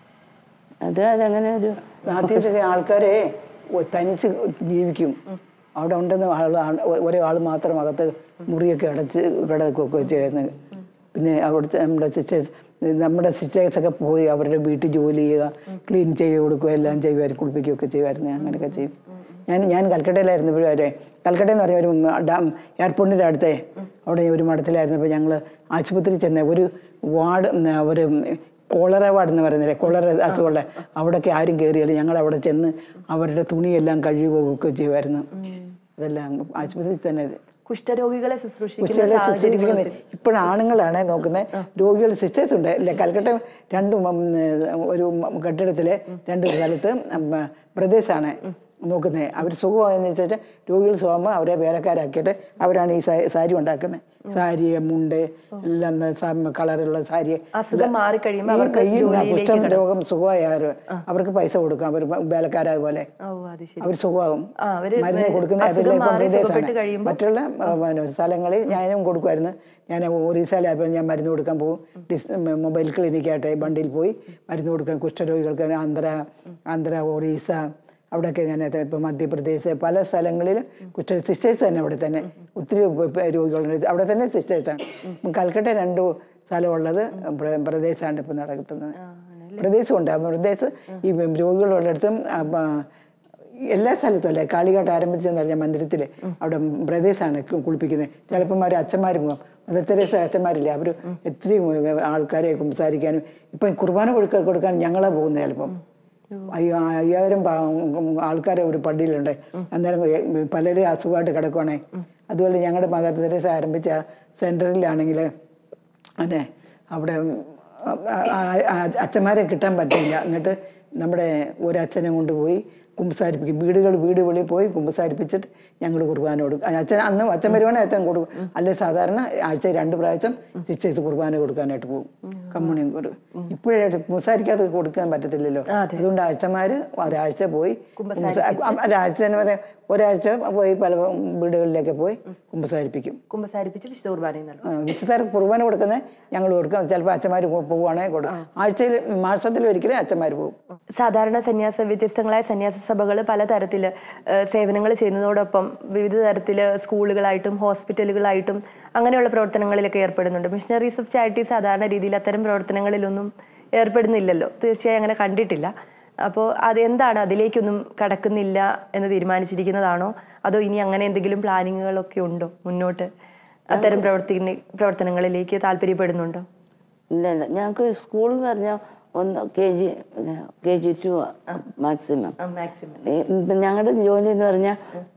അത് അതങ്ങനെ ഒരു നാട്ടിലൊക്കെ ആൾക്കാരെ ഒ- തനിച്ച് ജീവിക്കും അവിടെ ഉണ്ടെന്ന് ആൾ ഒരേ ആൾ മാത്രം അകത്ത് മുറിയൊക്കെ അടച്ച് കിടക്കുകയൊക്കെ ചെയ്യുന്നത് പിന്നെ അവിടുത്തെ നമ്മുടെ സിസ്റ്റേഴ്സ് നമ്മുടെ സിസ്റ്റേഴ്സൊക്കെ പോയി അവരുടെ വീട്ടിൽ ജോലി ചെയ്യുക ക്ലീൻ ചെയ്ത് കൊടുക്കുക എല്ലാം ചെയ്യുമായിരുന്നു കുളിപ്പിക്കുകയൊക്കെ ചെയ്യുമായിരുന്നു അങ്ങനെയൊക്കെ ചെയ്യും ഞാൻ ഞാൻ കൽക്കട്ടയിലായിരുന്നപ്പോഴും വരെ കൽക്കട്ട എന്ന് പറഞ്ഞ ഒരു ഡാം എയർപോർട്ടിൻ്റെ അടുത്തേ അവിടെ ഒരു മഠത്തിലായിരുന്നപ്പോൾ ഞങ്ങൾ ആശുപത്രിയിൽ ചെന്ന ഒരു വാർഡ് ഉം, ഒരു കോളറ വാർഡ് എന്ന് പറയുന്നില്ലേ കോളറ അസുഖമുള്ള അവിടെയൊക്കെ ആരും കയറിയാലും ഞങ്ങൾ അവിടെ ചെന്ന് അവരുടെ തുണിയെല്ലാം കഴുകുകയൊക്കെ ചെയ്യുമായിരുന്നു അതെല്ലാം ആശുപത്രിയിൽ തന്നെ ഇത് കുഷ്ഠരോഗികളെ ശുശ്രൂഷിക്കുന്ന കുട്ടികളെ സാഹചര്യം ശുശ്രൂഷിക്കുന്നത് ഇപ്പോഴും ആണുങ്ങളാണ് നോക്കുന്നത് രോഗികൾ സിസ്റ്റേഴ്സ് ഉണ്ട് അല്ലെ കൽക്കട്ട രണ്ട് ഉം, ഒരു കെട്ടിടത്തിലെ രണ്ട് സ്ഥലത്ത് ബ്രദേഴ്സാണ് നോക്കുന്നത് അവർ സുഖമായെന്ന് വെച്ചിട്ട് രോഗികൾ സുഖമാകുമ്പോൾ അവരെ വേലക്കാരാക്കിയിട്ട് അവരാണ് ഈ സാ- സാരി ഉണ്ടാക്കുന്നത് സാരി മുണ്ട് എല്ലാം സാ- കളറുള്ള സാരി അസുഖം മാറിക്കഴിയുമ്പോൾ ഈ അവർക്ക് കയ്യിൽ ജോലിയിലേക്ക് കുഷ്ഠം രോഗം സുഖമായവർ അവർക്ക് പൈസ കൊടുക്കാം അവർ വേലക്കാരായ പോലെ ഓ അത് ശരി അവർ സുഖമാകും ആ, അവര് മരുന്ന് കൊടുക്കുന്ന അസുഖം അതെല്ലാം ഇപ്പം മാറി വിദേശമാണ്. സുഖപ്പെട്ട് കഴിയുമ്പോൾ മറ്റുള്ള ആ, പിന്നെ സ്ഥലങ്ങളിൽ ഞാനും കൊടുക്കുമായിരുന്നു ഞാൻ ഒറീസയിലായപ്പോൾ ഞാൻ മരുന്ന് കൊടുക്കാൻ പോകും ഡിസ് മൊബൈൽ ക്ലിനിക്കായിട്ട് ബണ്ടിൽ പോയി മരുന്ന് കൊടുക്കാൻ കുഷ്ഠരോഗികൾക്ക് ആന്ധ്ര ആന്ധ്ര ഒറീസ അവിടെയൊക്കെ ഞാൻ ഇപ്പോൾ മധ്യപ്രദേശ് പല സ്ഥലങ്ങളിലും കുഷ്ഠ സിസ്റ്റേഴ്സ് തന്നെ അവിടെ തന്നെ ഒത്തിരി പ- പ- രോഗികളുണ്ട് അവിടെ തന്നെ സിസ്റ്റേഴ്സാണ് കൽക്കട്ട രണ്ട് സ്ഥലമുള്ളത് പ്ര- പ്രദേശമാണ് ഇപ്പോൾ നടത്തുന്നത് പ്രദേശമുണ്ട് ആ പ്രദേശ് ഈ രോഗികളുള്ളിടത്തും ആ, ആ, എല്ലാ സ്ഥലത്തും അല്ലേ കാളികാട്ട് ആരംഭിച്ചെന്ന് പറഞ്ഞ മന്ദിരത്തിൽ അവിടെ ബ്രദേഴ്സാണ് കുളിപ്പിക്കുന്നത് ചിലപ്പം അവർ അച്ഛന്മാരും പോകും മദർ തെരേസ അച്ഛന്മാരില്ലേ അവർ എത്രയും ആൾക്കാരെ സംസാരിക്കാനും ഇപ്പം കുർബാന കൊടുക്ക കൊടുക്കാൻ ഞങ്ങളാ പോകുന്നത് ചിലപ്പം അയ്യോ അയ്യായിരം ആൾക്കാരെ ഒരു പള്ളിയിലുണ്ട് അന്നേരം പലരും അസുഖമായിട്ട് കിടക്കുവാണേ അതുപോലെ ഞങ്ങളുടെ മദർ തെരേസ ആരംഭിച്ച സെൻറ്ററിലാണെങ്കിൽ അതെ അവിടെ ആ- ആ- ആ- അച്ഛന്മാരെ കിട്ടാൻ പറ്റില്ല എന്നിട്ട് നമ്മുടെ ഒരു അച്ഛനെ കൊണ്ടുപോയി കുമ്പസാരിപ്പിക്കും വീടുകൾ വീട് വെളിയിൽ പോയി കുമ്പസാരിപ്പിച്ചിട്ട് ഞങ്ങൾ കുർബാന കൊടുക്കും ആ അച്ഛൻ അന്ന് അച്ഛൻ വരുവാണെങ്കിൽ അച്ഛൻ കൊടുക്കും അല്ലെ സാധാരണ ആഴ്ച രണ്ട് പ്രാവശ്യം സിസ്റ്റേഴ്സ് കുർബാന കൊടുക്കാനായിട്ട് പോകും കമ്മ്യൂണിയം കൊടുക്കും ഇപ്പോഴേ കുമ്പസാരിക്കാതെ കൊടുക്കാൻ പറ്റത്തില്ലല്ലോ അതുകൊണ്ട് ആഴ്ചമാർ ഒരാഴ്ച പോയി കുമ്പസ- അല്ല ആഴ്ച എന്ന് പറയാം ഒരാഴ്ച പോയി പല വീടുകളിലേക്ക് പോയി കുമ്പസാരിപ്പിക്കും കുമ്പസാരിപ്പിച്ച് വിശുദ്ധ കുർബാനയും നൽകും ആ, വിശുദ്ധർ കുർബാന കൊടുക്കുന്നത് ഞങ്ങൾ കൊടുക്കും ചിലപ്പോൾ അച്ഛന്മാർ പോവുകയാണെങ്കിൽ കൊടുക്കും ആഴ്ചയിൽ മാസത്തിൽ ഒരിക്കലും അച്ഛന്മാർ പോകും സാധാരണ സന്യാസ വ്യത്യസ്തങ്ങളായ സന്യാസ സഭകൾ പലതരത്തിൽ സേവനങ്ങൾ ചെയ്യുന്നതോടൊപ്പം വിവിധ തരത്തിൽ സ്കൂളുകളായിട്ടും ഹോസ്പിറ്റലുകളായിട്ടും അങ്ങനെയുള്ള പ്രവർത്തനങ്ങളിലൊക്കെ ഏർപ്പെടുന്നുണ്ട് മിഷണറീസ് ഓഫ് ചാരിറ്റി സാധാരണ രീതിയിൽ അത്തരം പ്രവർത്തനങ്ങളിലൊന്നും ഏർപ്പെടുന്നില്ലല്ലോ തീർച്ചയായും അങ്ങനെ കണ്ടിട്ടില്ല അപ്പോൾ അത് എന്താണ് അതിലേക്കൊന്നും കടക്കുന്നില്ല എന്ന് തീരുമാനിച്ചിരിക്കുന്നതാണോ അതോ ഇനി അങ്ങനെ എന്തെങ്കിലും പ്ലാനിങ്ങുകളൊക്കെ ഉണ്ടോ മുന്നോട്ട് അത്തരം പ്രവർത്തി പ്രവർത്തനങ്ങളിലേക്ക് താല്പര്യപ്പെടുന്നുണ്ടോ ഇല്ല ഇല്ല ഞങ്ങൾക്ക് സ്കൂൾ എന്ന് പറഞ്ഞാൽ ഒന്ന് K G K G to maximum maximum ഞങ്ങളുടെ ജോലി എന്ന് പറഞ്ഞാൽ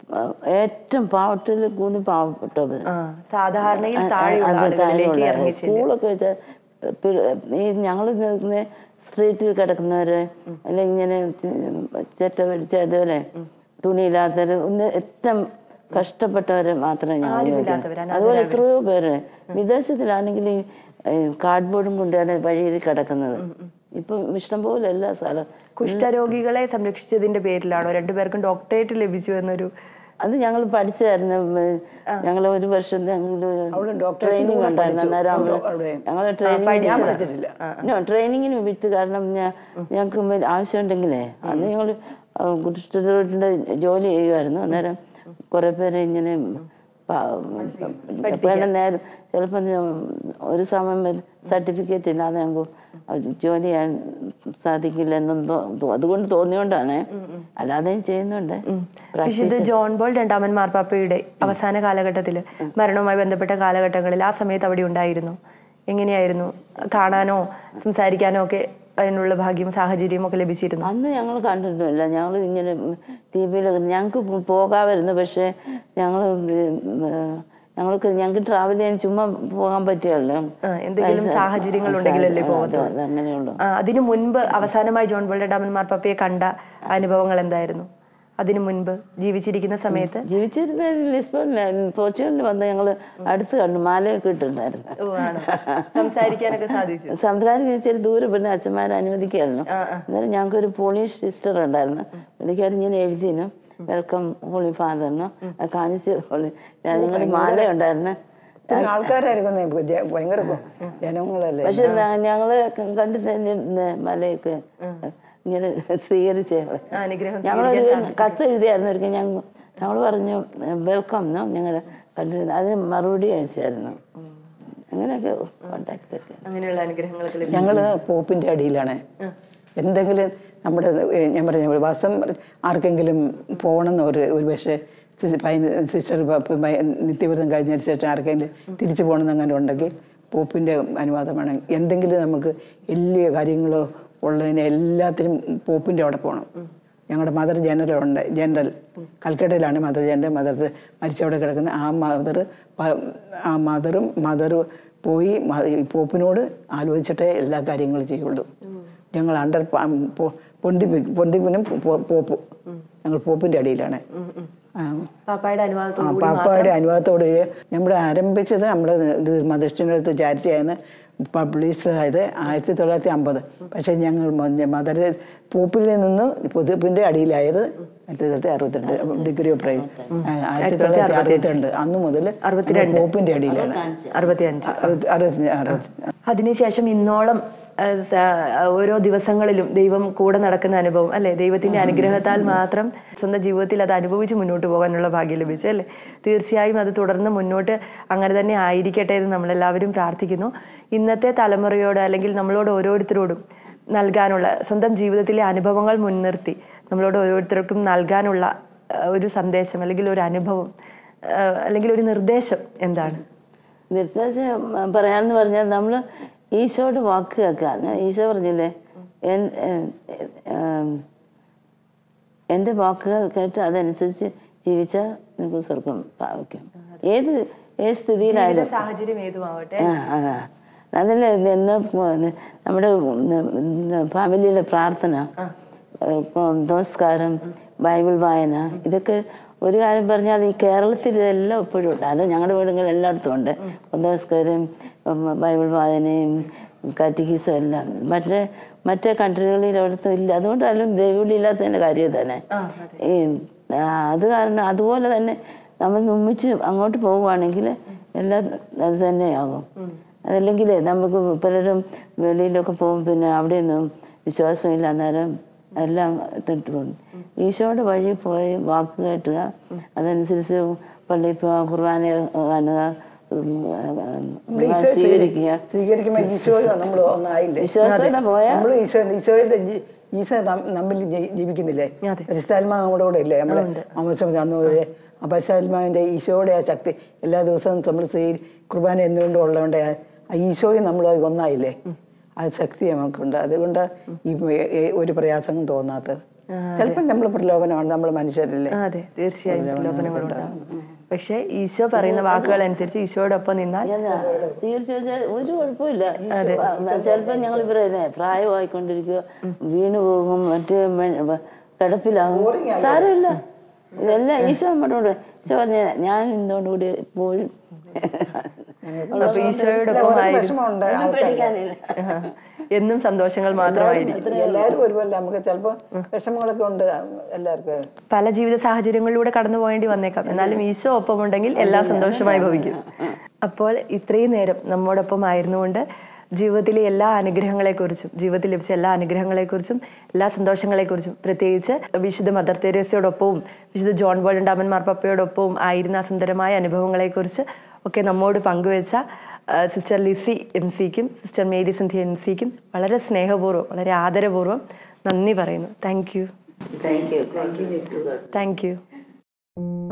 ഏറ്റവും പാവത്തിൽ കൂടി പാവപ്പെട്ടവർ ആ സാധാരണയിൽ താഴെയുള്ള ആളുകളിലേക്ക് ഇറങ്ങി സ്കൂളൊക്കെ വെച്ചാൽ ഈ ഞങ്ങൾ നിൽക്കുന്ന സ്ട്രീറ്റിൽ കിടക്കുന്നവര് അല്ലെങ്കിൽ ഇങ്ങനെ ചെറ്റ പിടിച്ച അതുപോലെ തുണിയില്ലാത്തവര് ഒന്ന് ഏറ്റവും കഷ്ടപ്പെട്ടവരെ മാത്രമേ ഞങ്ങൾ ആരുമില്ലാത്തവര്, നോക്കൂ. അതുപോലെ എത്രയോ പേര് വിദേശത്തിലാണെങ്കിൽ ഈ കാർഡ്ബോർഡും കൊണ്ടാണ് വഴിയിൽ കിടക്കുന്നത് ഇപ്പം ഇഷ്ടംപോലെ എല്ലാ സ്ഥലം കുഷ്ഠരോഗികളെ സംരക്ഷിച്ചതിന്റെ പേരിലാണോ രണ്ടുപേർക്കും ഡോക്ടറേറ്റ് ലഭിച്ചു എന്നൊരു അത് ഞങ്ങൾ പഠിച്ചായിരുന്നു ഞങ്ങൾ ഒരു വർഷം അവള് doctorate ട്രെയിനിങ് കൂടെ ഉണ്ടായിരുന്നു പഠിച്ചു. അന്നേരം അവിടെ- അവള് അവിടെ. ഞങ്ങളെ ഞാൻ പഠിച്ചിട്ടില്ല. ട്രെയിനിങ്ങിന് ട്രെയിനിങ്ങിന് വിട്ട് കാരണം ഞാൻ ഞങ്ങൾക്ക് മെ- ആവശ്യമുണ്ടെങ്കിലേ അന്ന് ഞങ്ങൾ കുഷ്ഠരോഗിയുടെ ജോലി ചെയ്യുമായിരുന്നു അന്നേരം കുറെ പേര് ഇങ്ങനെ പ- പിന്നെ നേരം ചിലപ്പോൾ ഒരു സമയം സർട്ടിഫിക്കറ്റ് ഇല്ലാതെ ഞങ്ങൾക്ക് ജോലി ചെയ്യാൻ സാധിക്കില്ലെന്നും തോ- തോ- അതുകൊണ്ട് തോന്നിയോണ്ടാണ് അല്ലാതെയും ചെയ്യുന്നുണ്ട് വിശുദ്ധ ജോൺ ബോൾ രണ്ടാമൻ മാർപ്പാപ്പയുടെ അവസാന കാലഘട്ടത്തിൽ മരണവുമായി ബന്ധപ്പെട്ട കാലഘട്ടങ്ങളിൽ ആ സമയത്ത് അവിടെ ഉണ്ടായിരുന്നു എങ്ങനെയായിരുന്നു കാണാനോ സംസാരിക്കാനോ ഒക്കെ അതിനുള്ള ഭാഗ്യം സാഹചര്യം ഒക്കെ ലഭിച്ചിരുന്നു അന്ന് ഞങ്ങൾ കണ്ടിട്ടില്ല ഞങ്ങൾ ഇങ്ങനെ ടി വിയിൽ ഞങ്ങൾക്ക് പോകാമായിരുന്നു പക്ഷേ ഞങ്ങൾ ഞങ്ങൾക്ക് ഞങ്ങൾക്ക് ട്രാവൽ ചെയ്യാൻ ചുമ്മാ പോകാൻ പറ്റിയല്ലോ ആ, എന്തെങ്കിലും സാഹചര്യങ്ങൾ ഉണ്ടെങ്കിലല്ലേ പോകത്തുള്ളൂ. അങ്ങനെയുള്ളൂ ആ, അതിനു മുൻപ് അവസാനമായി ജോൺ ബോൾ രണ്ടാമൻ മാർപ്പാപ്പയെ കണ്ട അനുഭവങ്ങൾ എന്തായിരുന്നു അതിനു മുൻപ് ജീവിച്ചിരിക്കുന്ന സമയത്ത് ജീവിച്ചിരുന്ന ലിസ്ബണിൽ പോർച്ചുഗലിൽ വന്ന് ഞങ്ങൾ അടുത്ത് കണ്ടു മാലയൊക്കെ ഇട്ടിട്ടുണ്ടായിരുന്നു ഓ, ആണോ? സംസാരിക്കാനൊക്കെ സാധിച്ചു സംസാരിക്കാൻ ഇച്ചിരി ദൂരെ പിന്നെ അച്ഛന്മാരെ അനുവദിക്കായിരുന്നു അന്നേരം ഞങ്ങൾക്ക് ഒരു പോളിഷ് സിസ്റ്റർ ഉണ്ടായിരുന്നു പുള്ളിക്കാർ ഇങ്ങനെ എഴുതിയിരുന്നു വെൽക്കം ഹോളി ഫാദറിന് അത് കാണിച്ച് ഹോളി ഞങ്ങൾ മാല ഉണ്ടായിരുന്നു ഇത്തിരി ആൾക്കാരായിരിക്കും ഇപ്പൊ ജ- ഭയങ്കര ജനങ്ങളല്ലേ പക്ഷെ ഞങ്ങള് കണ്ടു തന്നെ മലയൊക്കെ ഇങ്ങനെ സ്വീകരിച്ച് അനുഗ്രഹം ഞങ്ങളൊരു കത്ത് എഴുതിയായിരുന്നു ഒരിക്കൽ ഞങ്ങൾ ഞങ്ങൾ പറഞ്ഞു വെൽക്കം എന്നോ ഞങ്ങൾ കണ്ടിരുന്നു അതിന് മറുപടി അയച്ചായിരുന്നു അങ്ങനെയൊക്കെ കോണ്ടാക്ട് ഒക്കെ അങ്ങനെയുള്ള അനുഗ്രഹങ്ങളൊക്കെ ലഭിച്ചു ഞങ്ങൾ പോപ്പിൻ്റെ അടിയിലാണ് എന്തെങ്കിലും നമ്മുടെ ഏ, ഞാൻ പറഞ്ഞ പോലെ വാസം ആർക്കെങ്കിലും പോകണമെന്ന് ഒരു ഒരു പക്ഷേ സിസ്റ്റർ നിത്യവ്രതം കഴിഞ്ഞതിന് ശേഷം ആർക്കെങ്കിലും തിരിച്ചു പോകണമെന്ന് അങ്ങനെ ഉണ്ടെങ്കിൽ പോപ്പിൻ്റെ അനുവാദമാണ് എന്തെങ്കിലും നമുക്ക് വലിയ കാര്യങ്ങളോ ഉള്ളതിന് എല്ലാത്തിനും പോപ്പിൻ്റെ അവിടെ പോകണം ഞങ്ങളുടെ മദർ ജനറൽ ഉണ്ട് ജനറൽ കൽക്കട്ടയിലാണ് മദർ ജനറൽ മദർ മരിച്ചവിടെ കിടക്കുന്നത് ആ മദർ ആ മദറും മദർ പോയി മ- ഈ പോപ്പിനോട് ആലോചിച്ചിട്ടേ എല്ലാ കാര്യങ്ങളും ചെയ്യുള്ളൂ ഞങ്ങൾ അണ്ടർ പൊണ്ടിപ്പി പൊണ്ടിപ്പിനും പോ- പോപ്പ് ഞങ്ങൾ പോപ്പിൻ്റെ അടിയിലാണ് ആ. പാപ്പായുടെ ആ അനുവാദത്തോടു കൂടി പാപ്പായുടെ അനുവാദത്തോട് നമ്മൾ ആരംഭിച്ചത് നമ്മുടെ ഇത് മദർഷിനടുത്ത് ചാരിറ്റി ആയിരുന്നു പബ്ലിഷ് ആയത് ആയിരത്തി തൊള്ളായിരത്തി അമ്പത് പക്ഷേ ഞങ്ങൾ മദർ പോപ്പിൽ നിന്ന് പൊതുപ്പിൻ്റെ അടിയിലായത് ആയിരത്തി തൊള്ളായിരത്തി അറുപത്തിരണ്ട് ഡിഗ്രി ഓഫ് പ്രൈസ് ആയിരത്തി തൊള്ളായിരത്തി അറുപത്തിരണ്ട് അന്ന് മുതൽ അറുപത്തിരണ്ട്. പോപ്പിൻ്റെ അടിയിലാണ് അറുപത്തിയഞ്ച് അറുപത്തി അറുപത്തി അറുപത്തി അതിനുശേഷം ഇന്നോളം ആ, സ- ഓരോ ദിവസങ്ങളിലും ദൈവം കൂടെ നടക്കുന്ന അനുഭവം അല്ലെ ദൈവത്തിന്റെ അനുഗ്രഹത്താൽ മാത്രം സ്വന്തം ജീവിതത്തിൽ അത് അനുഭവിച്ച് മുന്നോട്ട് പോകാനുള്ള ഭാഗ്യം ലഭിച്ചു അല്ലേ തീർച്ചയായും അത് തുടർന്ന് മുന്നോട്ട് അങ്ങനെ തന്നെ ആയിരിക്കട്ടെ എന്ന് നമ്മളെല്ലാവരും പ്രാർത്ഥിക്കുന്നു ഇന്നത്തെ തലമുറയോട് അല്ലെങ്കിൽ നമ്മളോട് ഓരോരുത്തരോടും നൽകാനുള്ള സ്വന്തം ജീവിതത്തിലെ അനുഭവങ്ങൾ മുൻനിർത്തി നമ്മളോട് ഓരോരുത്തർക്കും നൽകാനുള്ള ആ, ഒരു സന്ദേശം അല്ലെങ്കിൽ ഒരു അനുഭവം ആ, അല്ലെങ്കിൽ ഒരു നിർദ്ദേശം എന്താണ് നിർദ്ദേശം പറയാന്ന് പറഞ്ഞാൽ നമ്മൾ ഈശോയുടെ വാക്ക് കേൾക്കുക ഈശോ പറഞ്ഞില്ലേ എൻ- എൻ- ഏം, എൻ്റെ വാക്കുകൾ കേട്ട് അതനുസരിച്ച് ജീവിച്ചാൽ നിങ്ങൾക്ക് സ്വർഗം പ്രാപിക്കും ഏത് ഏത് സ്ഥിതിയിലായാലും സാഹചര്യം ഏതുമാവട്ടെ ആ അതാ അതിൽ നിന്ന് നമ്മുടെ ഫാമിലിയിലെ പ്രാർത്ഥന ഇപ്പം നമസ്കാരം ബൈബിൾ വായന ഇതൊക്കെ ഒരു കാര്യം പറഞ്ഞാൽ ഈ കേരളത്തിൽ ഇതെല്ലാം എപ്പോഴും ഉണ്ട് അത് ഞങ്ങളുടെ വീടുകളിൽ എല്ലായിടത്തും ഉണ്ട് നമസ്കാരം ഉം, ബൈബിൾ വായനയും കാറ്റിക്കീസും എല്ലാം മറ്റേ മറ്റേ കൺട്രികളിൽ അവിടുത്തെ ഇല്ല അതുകൊണ്ടായാലും ദൈവവിളി ഇല്ലാത്തതിൻ്റെ കാര്യം തന്നെ ഈ ആ, അത് കാരണം അതുപോലെ തന്നെ നമ്മൾ ഒന്നിച്ച് അങ്ങോട്ട് പോവുകയാണെങ്കിൽ എല്ലാം അത് തന്നെയാകും അതല്ലെങ്കിൽ നമുക്ക് പലരും വെളിയിലൊക്കെ പോകും പിന്നെ അവിടെയൊന്നും വിശ്വാസമില്ല അന്നേരം എല്ലാം തെറ്റ് പോകും ഈശോയുടെ വഴി പോയി വാക്ക് കേട്ടുക അതനുസരിച്ച് പള്ളിയിൽ പോവുക കുർബാന കാണുക ഉം, നമ്മൾ ഈശോയെ സ്വീകരിക്കുക സ്വീകരിക്കുമ്പോൾ ഈശോ നമ്മൾ ഒന്നായില്ലേ വിശ്വാസത്തോടെ പോയാൽ നമ്മൾ ഈശോ ഈശോയുടെ ജീ- ഈശോ നം- നമ്മിൽ ജീ- ജീവിക്കുന്നില്ലേ അതെ. പരിശുദ്ധാത്മാ നമ്മുടെ കൂടെ ഇല്ലേ നമ്മളെ അമ്മച്ചം അന്ന് മുതലേ ആ പരിശുദ്ധാത്മാവിൻ്റെ ഈശോയുടെ ആ ശക്തി എല്ലാ ദിവസവും നമ്മൾ സ്വീ കുർബാന എന്തുകൊണ്ടും ഉള്ളതുകൊണ്ട് ആ- ആ ഈശോയും നമ്മൾ ഒന്നായില്ലേ ആ ശക്തി നമുക്കുണ്ട് അതുകൊണ്ട് ഈ ഏ- ഏ- ഒരു പ്രയാസവും തോന്നാത്തത് ചിലപ്പോൾ നമ്മൾ പ്രലോഭനമാണ് നമ്മൾ മനുഷ്യരല്ലേ ആ, അതെ തീർച്ചയായും പ്രലോഭനങ്ങളുണ്ടാകും പക്ഷെ ഈശോ പറയുന്ന വാക്കുകൾ അനുസരിച്ച് ഈശോയോടൊപ്പം നിന്നാൽ എന്താ സ്വീകരിച്ചു വെച്ചാൽ ഒരു കുഴപ്പമില്ല ചിലപ്പോൾ ഞങ്ങൾ ഇവരെ പ്രായമായിക്കൊണ്ടിരിക്കുക വീണു പോകും മറ്റേ മെ- കിടപ്പിലാകും സാരമില്ല ഇതെല്ലാം ഈശോ നമ്മുടെ കൂടെ ഈശോ പറഞ്ഞ ഞാൻ ഇന്നോട് കൂടി എപ്പോഴും അപ്പൊ ഈശോയോടൊപ്പം ഒരു ആയിരിക്കും വിഷമമുണ്ട് ഒന്നും പേടിക്കാനില്ല എന്നും സന്തോഷങ്ങൾ മാത്രമായിരിക്കും എല്ലാവരും ഒരുപോലെ നമുക്ക് ചിലപ്പോൾ വിഷമങ്ങളൊക്കെ ഉണ്ട് എല്ലാവർക്കും പല ജീവിത സാഹചര്യങ്ങളിലൂടെ കടന്നു പോകേണ്ടി വന്നേക്കാം എന്നാലും ഈശോ ഒപ്പമുണ്ടെങ്കിൽ എല്ലാം സന്തോഷമായി ഭവിക്കും അപ്പോൾ ഇത്രയും നേരം നമ്മോടൊപ്പം ആയിരുന്നുകൊണ്ട് ജീവിതത്തിലെ എല്ലാ അനുഗ്രഹങ്ങളെക്കുറിച്ചും ജീവിതത്തിൽ ലഭിച്ച എല്ലാ അനുഗ്രഹങ്ങളെക്കുറിച്ചും എല്ലാ സന്തോഷങ്ങളെക്കുറിച്ചും പ്രത്യേകിച്ച് വിശുദ്ധ മദർ തെരേസയോടൊപ്പവും വിശുദ്ധ ജോൺ ബോൾ ഡാമൻ മാർപ്പപ്പയോടൊപ്പവും ആയിരുന്ന ആ സുന്ദരമായ അനുഭവങ്ങളെക്കുറിച്ച് ഒക്കെ നമ്മോട് പങ്കുവെച്ച ആ, സിസ്റ്റർ ലിസി എം സിക്കും സിസ്റ്റർ മേരി സന്ധ്യ എം സിക്കും വളരെ സ്നേഹപൂർവ്വം വളരെ ആദരപൂർവ്വം നന്ദി പറയുന്നു thank you thank you thank you thank U